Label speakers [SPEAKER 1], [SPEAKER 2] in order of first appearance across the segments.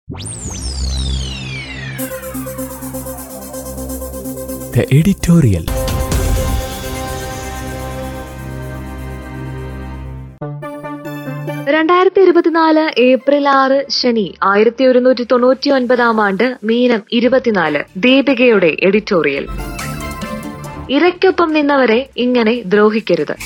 [SPEAKER 1] The editorial.
[SPEAKER 2] രണ്ടായിരത്തി ഇരുപത്തിനാല് April ആറ് ശനി ആയിരത്തി ഒരുന്നൂറ്റി തൊണ്ണൂറ്റി ഒൻപതാം ആണ്ട് മീനം ഇരുപത്തിനാല് ദീപികയുടെ എഡിറ്റോറിയൽ ഇരയ്ക്കൊപ്പം നിന്നവരെ ഇങ്ങനെ ദ്രോഹിക്കരുത്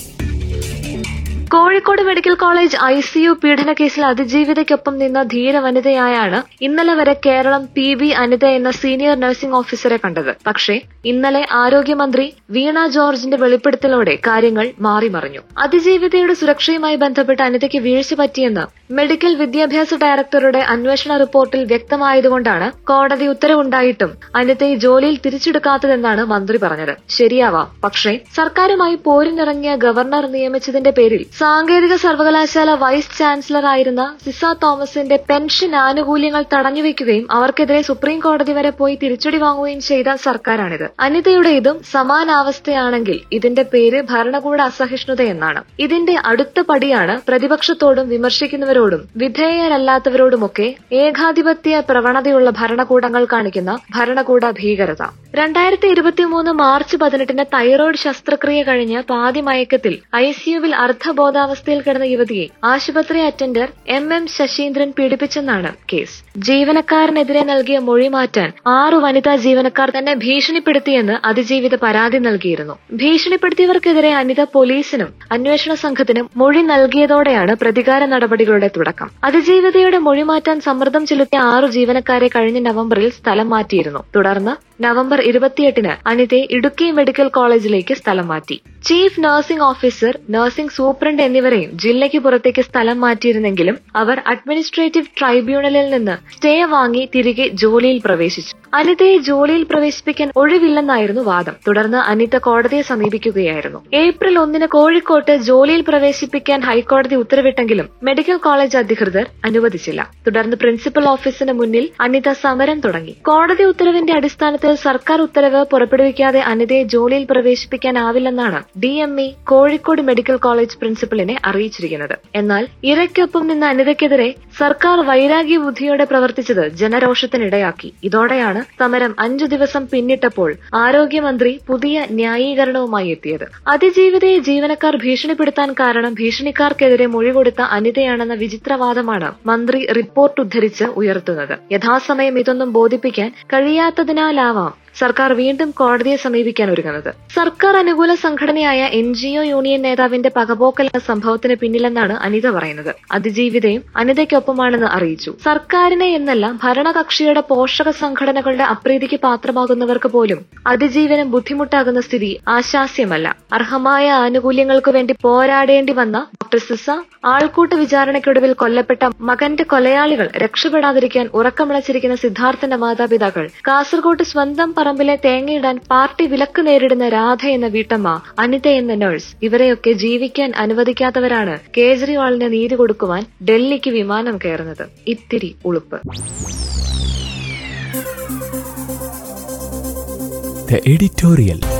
[SPEAKER 2] Kozhikode medical college I C U പീഡന കേസിൽ അതിജീവിതയ്ക്കൊപ്പം നിന്ന ധീര വനിതയായാണ് ഇന്നലെ വരെ കേരളം പി ബി അനിത എന്ന സീനിയർ നഴ്സിംഗ് ഓഫീസറെ കണ്ടത് പക്ഷേ ഇന്നലെ ആരോഗ്യമന്ത്രി വീണ ജോർജിന്റെ വെളിപ്പെടുത്തലോടെ കാര്യങ്ങൾ മാറിമറിഞ്ഞു അതിജീവിതയുടെ സുരക്ഷയുമായി ബന്ധപ്പെട്ട് അനിതയ്ക്ക് വീഴ്ച പറ്റിയെന്ന് മെഡിക്കൽ വിദ്യാഭ്യാസ ഡയറക്ടറുടെ അന്വേഷണ റിപ്പോർട്ടിൽ വ്യക്തമായതുകൊണ്ടാണ് കോടതി ഉത്തരവുണ്ടായിട്ടും അനിതയെ ജോലിയിൽ തിരിച്ചെടുക്കാത്തതെന്നാണ് മന്ത്രി പറഞ്ഞത് ശരിയാവാം പക്ഷേ സർക്കാരുമായി പോരിനിറങ്ങിയ ഗവർണർ നിയമിച്ചതിന്റെ പേരിൽ സാങ്കേതിക സർവകലാശാല വൈസ് ചാൻസലർ ആയിരുന്ന സിസ തോമസിന്റെ പെൻഷൻ ആനുകൂല്യങ്ങൾ തടഞ്ഞുവെക്കുകയും അവർക്കെതിരെ സുപ്രീം കോടതി വരെ പോയി തിരിച്ചടി വാങ്ങുകയും ചെയ്ത സർക്കാരാണിത് അനിതയുടെ ഇതും സമാനാവസ്ഥയാണെങ്കിൽ ഇതിന്റെ പേര് ഭരണകൂട അസഹിഷ്ണുത എന്നാണ് ഇതിന്റെ അടുത്ത പടിയാണ് പ്രതിപക്ഷത്തോടും വിമർശിക്കുന്നവരോടും വിധേയരല്ലാത്തവരോടുമൊക്കെ ഏകാധിപത്യ പ്രവണതയുള്ള ഭരണകൂടങ്ങൾ കാണിക്കുന്ന ഭരണകൂട ഭീകരത രണ്ടായിരത്തി ഇരുപത്തിമൂന്ന് മാർച്ച് പതിനെട്ടിന് തൈറോയ്ഡ് ശസ്ത്രക്രിയ കഴിഞ്ഞ് പാതി മയക്കത്തിൽ ഐസിയുവിൽ അർദ്ധബോധാവസ്ഥയിൽ കിടന്ന യുവതിയെ ആശുപത്രി അറ്റൻഡർ എം എം ശശീന്ദ്രൻ പീഡിപ്പിച്ചെന്നാണ് കേസ് ജീവനക്കാരനെതിരെ നൽകിയ മൊഴി മാറ്റാൻ ആറു വനിതാ ജീവനക്കാർ തന്നെ ഭീഷണിപ്പെടുത്തിയെന്ന് അതിജീവിത പരാതി നൽകിയിരുന്നു ഭീഷണിപ്പെടുത്തിയവർക്കെതിരെ അനിത പോലീസിനും അന്വേഷണ സംഘത്തിനും മൊഴി നൽകിയതോടെയാണ് പ്രതികാര നടപടികളുടെ തുടക്കം അതിജീവിതയുടെ മൊഴി മാറ്റാൻ സമ്മർദ്ദം ചെലുത്തിയ ആറു ജീവനക്കാരെ കഴിഞ്ഞ നവംബറിൽ സ്ഥലം മാറ്റിയിരുന്നു തുടർന്ന് നവംബർ ഇരുപത്തിയെട്ടിന് അനിതയെ ഇടുക്കി മെഡിക്കൽ കോളേജിലേക്ക് സ്ഥലം മാറ്റി chief nursing officer nursing superintendent എന്നിവരെയും ജില്ലയ്ക്ക് പുറത്തേക്ക് സ്ഥലം മാറ്റിയിരുന്നെങ്കിലും അവർ അഡ്മിനിസ്ട്രേറ്റീവ് ട്രൈബ്യൂണലിൽ നിന്ന് സ്റ്റേ വാങ്ങി തിരികെ ജോലിയിൽ പ്രവേശിച്ചു അനിതയെ ജോലിയിൽ പ്രവേശിപ്പിക്കാൻ ഒഴിവില്ലെന്നായിരുന്നു വാദം തുടർന്ന് അനിത കോടതിയെ സമീപിക്കുകയായിരുന്നു ഏപ്രിൽ ഒന്നിന് കോഴിക്കോട്ട് ജോലിയിൽ പ്രവേശിപ്പിക്കാൻ ഹൈക്കോടതി ഉത്തരവിട്ടെങ്കിലും മെഡിക്കൽ കോളേജ് അധികൃതർ അനുവദിച്ചില്ല തുടർന്ന് പ്രിൻസിപ്പൽ ഓഫീസിന് മുന്നിൽ അനിത സമരം തുടങ്ങി കോടതി ഉത്തരവിന്റെ അടിസ്ഥാനത്തിൽ സർക്കാർ ഉത്തരവ് പുറപ്പെടുവിക്കാതെ അനിതയെ ജോലിയിൽ പ്രവേശിപ്പിക്കാനാവില്ലെന്നാണ് D M E Kozhikode medical college പ്രിൻസിപ്പലിനെ അറിയിച്ചിരിക്കുന്നത് എന്നാൽ ഇരയ്ക്കൊപ്പം നിന്ന അനിതയ്ക്കെതിരെ സർക്കാർ വൈരാഗ്യ ബുദ്ധിയോടെ പ്രവർത്തിച്ചത് ജനരോഷത്തിനിടയാക്കി ഇതോടെയാണ് സമരം അഞ്ചു ദിവസം പിന്നിട്ടപ്പോൾ ആരോഗ്യമന്ത്രി പുതിയ ന്യായീകരണവുമായി എത്തിയത് അതിജീവിതയെ ജീവനക്കാർ ഭീഷണിപ്പെടുത്താൻ കാരണം ഭീഷണിക്കാർക്കെതിരെ മൊഴി കൊടുത്ത അനിതയാണെന്ന വിചിത്രവാദമാണ് മന്ത്രി റിപ്പോർട്ട് ഉദ്ധരിച്ച് ഉയർത്തുന്നത് യഥാസമയം ഇതൊന്നും ബോധിപ്പിക്കാൻ കഴിയാത്തതിനാലാവാം സർക്കാർ വീണ്ടും കോടതിയെ സമീപിക്കാൻ ഒരുങ്ങുന്നത് സർക്കാർ അനുകൂല സംഘടനയായ എൻ ജി ഒ യൂണിയൻ നേതാവിന്റെ പകപോക്കൽ എന്ന സംഭവത്തിന് പിന്നിലെന്നാണ് അനിത പറയുന്നത് അതിജീവിതയും അനിതയ്ക്കൊപ്പമാണെന്ന് അറിയിച്ചു സർക്കാരിനെ എന്നല്ല ഭരണകക്ഷിയുടെ പോഷക സംഘടനകളുടെ അപ്രീതിക്ക് പാത്രമാകുന്നവർക്ക് പോലും അതിജീവനം ബുദ്ധിമുട്ടാകുന്ന സ്ഥിതി ആശാസ്യമല്ല അർഹമായ ആനുകൂല്യങ്ങൾക്ക് വേണ്ടി പോരാടേണ്ടി വന്ന ഡോക്ടർ സിസ ആൾക്കൂട്ട വിചാരണയ്ക്കൊടുവിൽ കൊല്ലപ്പെട്ട മകന്റെ കൊലയാളികൾ രക്ഷപ്പെടാതിരിക്കാൻ ഉറക്കമിളച്ചിരിക്കുന്ന സിദ്ധാർത്ഥന്റെ മാതാപിതാക്കൾ കാസർകോട്ട് സ്വന്തം പറമ്പിലെ തേങ്ങയിടാൻ പാർട്ടി വിലക്ക് നേരിടുന്ന രാധ എന്ന വീട്ടമ്മ അനിത എന്ന നഴ്സ് ഇവരെയൊക്കെ ജീവിക്കാൻ അനുവദിക്കാത്തവരാണ് കേജ്രിവാളിന് നീതി കൊടുക്കുവാൻ ഡൽഹിക്ക് വിമാനം കയറുന്നത് ഇത്തിരി ഉളുപ്പ്
[SPEAKER 1] The editorial.